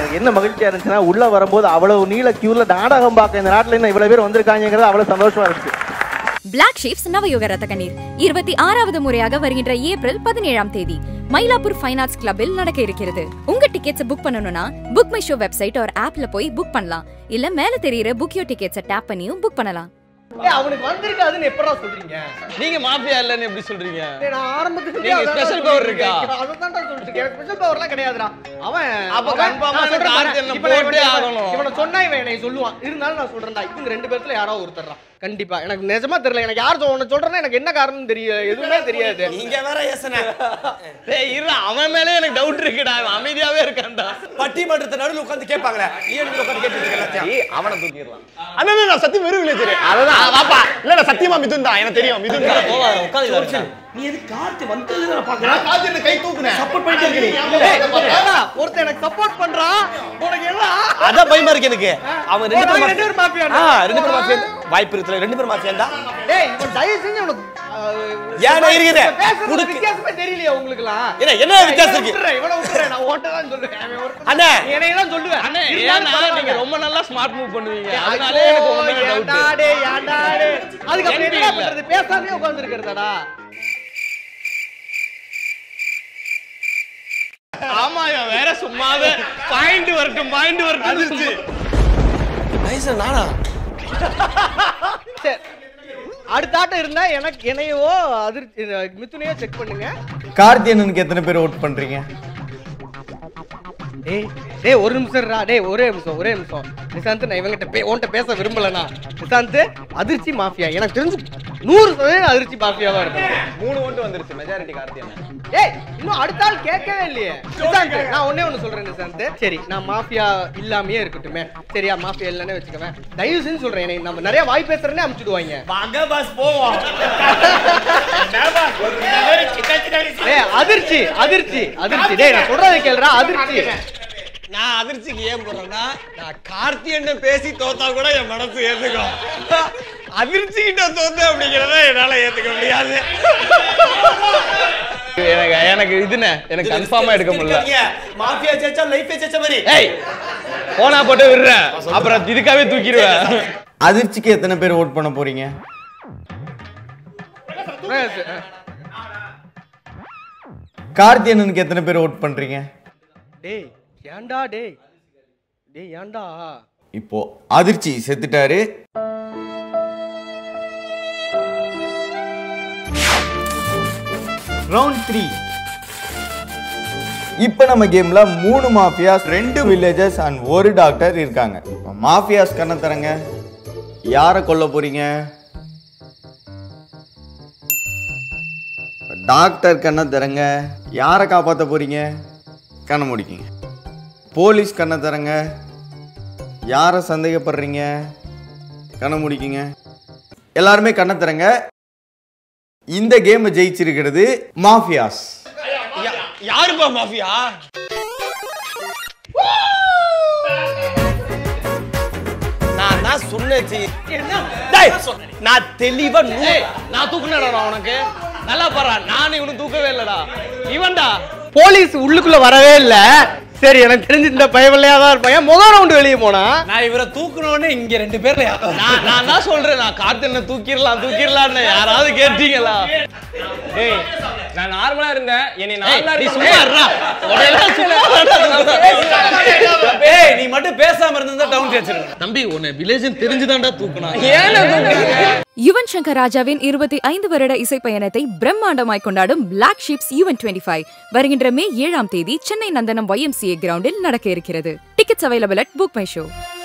எனக்கு என்ன மகிழ்ச்சியா இருந்துச்சுன்னா உள்ள வரும்போது அவ்வளவு நீள கியூல நாடகம் பார்க்க இந்த நாட்டுல இன்னும் இவ்வளவு பேர் வந்திருக்காங்கிறது அவ்வளவு சந்தோஷமா இருக்கு பிளாக் ஷீப்ஸ் நவயுக ரத்த கண்ணீர் இருபத்தி ஆறாவது முறையாக வருகின்ற ஏப்ரல் பதினேழாம் தேதி மயிலாப்பூர் ஃபைன் ஆர்ட்ஸ் கிளப்பில் நடக்க இருக்கிறது உங்க டிக்கெட்ஸ் புக் பண்ணணும்னா புக் மை ஷோ வெப்சைட் ஒரு ஆப்ல போய் புக் பண்ணலாம் இல்ல மேல தெரியுற புக் யோ டிக்கெட்ஸை டேப் பண்ணியும் புக் பண்ணலாம் ஏய், அவனுக்கு வந்திருக்காதுன்னு எப்படா சொல்றீங்க நீங்க மாஃபியா இல்லன்னு எப்படி சொல்றீங்க டேய், நான் ஆரம்பத்துல நீங்க special power இருக்கா? அதுதான்டா சொல்லிட்டு இருக்கேன். எனக்கு special powerலாம் கிடையாதுடா. அவன் அப்ப அவன்- confirm ஆ நான் சொல்றேன் இந்த பாரு. கார்த்தியனை இப்ப நான் போட்டே இவனை- ஆகணும். இவனை சொன்னா இவன் என்னை சொல்லுவான் இருந்தாலும் நான் சொல்றேன்டா இவங்க ரெண்டு பேர்த்துல யாரோ ஒருத்தர்டா கண்டிப்பா எனக்கு நிஜமா தெரியல எனக்கு யார் சொன்ன சொல்றேன்னா எனக்கு என்ன காரணம் தெரியல எதுவுமே தெரியாது நீங்க வேற யோசனை டேய் இரு அவன் மேலே எனக்கு டவுட் இருக்குடா அவன் அமைதியாவே இருக்கான்டா பட்டிமன்றத்தை நடுவில் உட்கார்ந்து கேட்பாங்களே நீ எனக்கு உட்கார்ந்து கேட்டுட்டு இருக்க எல்லாத்தையும் ஏய், அவனை தூக்கிடலாம் அண்ணா நான் சத்தியம் வெறும் வில்லேஜ் அதான் வாப்பா இல்ல நான் சத்தியமா மிதுன் தான் எனக்கு தெரியும் மிதுன் தான் போவாரு உட்காந்து நீ எது கார்த்தி வந்தது நான் பாக்குறேன் காத்து கை தூக்குனேன் சப்போர்ட் பண்ணிட்டு இருக்க நீ ஏய், ஏடா, ஒருத்தன் எனக்கு சப்போர்ட் பண்றான் உனக்கு என்ன அதான் பயமா இருக்கு எனக்கு அவன் ரெண்டு நாங்க பேரும் ரெண்டு பேரும் மாஃபியா ஆ ரெண்டு பேரும் மாஃபியா வாய்ப்பு இருக்குல்ல ரெண்டு பேரும் மாஃபியா இருந்தா டேய் இவன் தயவு செஞ்சு உனக்கு ஏன்டா இருக்குது? பேசுறது குடுக்கு. வித்தியாசமே தெரியலையா உங்களுக்குலாம் என்ன என்ன வித்தியாசம் இருக்கு இவனை விட்டுறேன் நான் ஓட்ட தான் சொல்லுவேன் அவன் ஒருத்தன் அண்ணே. நீ என்னைய தான் சொல்லுவேன் அண்ணே இருந்தாலும் ஏன்னா நீங்க பரவாயில்ல. ரொம்ப நல்லா ஸ்மார்ட் மூவ் பண்ணுவீங்க ஐயோ, அதனாலே எனக்கு உங்க மேல ஏன்டா டவுட் டேய், ஏன்டா டேய். அதுக்கப்புறம் எனக்கு என்ன இல்ல. பண்றது பேசாமே உட்கார்ந்து இருக்கிறதாடா ஆமா இவன் வேற சும்மாவே பாயிண்ட் வரட்டும் பாயிண்ட் வரட்டும் வயசுல நானா சரி அடுத்த ஆட்டம் இருந்தா எனக்கு என்னையவோ அதிர்ச்சி மித்துனையோ செக் பண்ணுங்க கார்த்தியனுக்கு எத்தனை பேர் ஓட் பண்றீங்க டேய் டேய் ஒரு நிமிஷம் இருடா டேய் ஒரே நிமிஷம் ஒரே நிமிஷம் நிசாந்த் நான் இவங்கிட்ட பே உன்கிட்ட பேச விரும்பலண்ணா நிசாந்த் அதிர்ச்சி மாஃபியா எனக்கு தெரிஞ்சு நூறு சதவீதம் அதிர்ச்சி மாஃபியாவா இருக்கும் மூணு ஓட்டு வந்துருச்சு மெஜாரிட்டி கார்த்தியன் ஏய் இன்னும் அடுத்த ஆள் கேட்கவே இல்லையே நிசாந்த் நான் ஒண்ணே ஒண்ணு சொல்றேன் நிசாந்த் சரி நான் மாஃபியா இல்லாமயே இருக்கட்டுமே சரியா மாஃபியா இல்லைன்னு வச்சுக்கவேன் தயவு செஞ்சு சொல்றேன் என்னை நம்ம நிறைய வாய் பேசுறேன்னே அமுச்சிடுவாங்க வாங்க பாஸ் போவோம் டேய் அதிர்ச்சி அதிர்ச்சி அதிர்ச்சி டேய் நான் சொல்றதை கேளுடா அதிர்ச்சி நான் அதிர்ச்சிக்கு ஏன் போறேன்னா நான் கார்த்தியன் பேசி தோத்தா கூட என் மனசு ஏத்துக்கும் அதிர்ச்சி கிட்ட தோத்து அப்படிங்கறத என்னால ஏத்துக்க முடியாது எனக்கு எனக்கு இதுனே எனக்கு கன்ஃபார்மா எடுக்க முடியல மாஃபியா ஜெயிச்சா லைஃப் ஜெயிச்ச மாதிரி ஏய் போனா போட்டு விடுறேன் அப்புறம் இதுக்காவே தூக்கிடுவேன் அதிர்ச்சிக்கு எத்தனை பேர் ஓட் பண்ண போறீங்க கார்த்தியனுக்கு எத்தனை பேர் ஓட் பண்றீங்க டேய் ஏன்டா டேய் டேய் ஏன்டா இப்போ அதிர்ச்சி செத்துட்டாரு ரவுண்ட் த்ரீ இப்போ நம்ம கேம்ல மூணு மாஃபியாஸ் ரெண்டு வில்லேஜஸ் அண்ட் ஒரு டாக்டர் இருக்காங்க இப்போ மாஃபியாஸ் கண்ண தரங்க யாரை கொல்ல போறீங்க டாக்டர் கண்ணை தரங்க யாரை காப்பாற்ற போறீங்க கண்ணை முடிக்கிங்க போலீஸ் கண்ணை தரங்க யாரை சந்தேகப்படுறீங்க கண்ணை முடிக்கிங்க எல்லாருமே கண்ணை தரங்க இந்த கேமை ஜெயிச்சிருக்கிறது மாஃபியாஸ் யாருப்பா மாஃபியா நான் தான் சொன்னேன் டேய் நான் தெளிவா நூ ஏய் நான் தூக்குனடா உனக்கு நல்லா பாரு நானும் இவனு தூக்கவே இல்லடா இவன்டா போலீஸ் உள்ளுக்குள்ள வரவே இல்ல சரி எனக்கு தெரிஞ்சு இந்த பயவல்லையா தான் இருப்பான் முதல் ரவுண்டு வெளியே போனா நான் இவரை தூக்கணும்னு இங்க ரெண்டு பேர்ல யாரோ நான் நான் தான் சொல்றேன் நான் கார்த்தியனை தூக்கிடலாம் தூக்கிடலாம்னு யாராவது கேட்டீங்களா டேய் நான் நார்மலா இருந்தேன் என்னை நாலு நாள் நீ சும்மா இருடா. உன்னையெல்லாம் சும்மா விடா. ஏய் நீ மட்டும் பேசாம இருந்தா டவுன் வச்சிருக்கேன் தம்பி உன்னை வில்லேஜ் தெரிஞ்சுதான்டா தூக்குனா யுவன் சங்கர் ராஜாவின் இருபத்தி ஐந்து வருட இசை பயணத்தை பிரம்மாண்டமாய் கொண்டாடும் Black Sheeps Yuvan twenty five வருகின்ற மே ஏழாம் தேதி சென்னை நந்தனம் ஒய்எம்சிஏ கிரவுண்டில் நடக்க இருக்கிறது tickets available at my show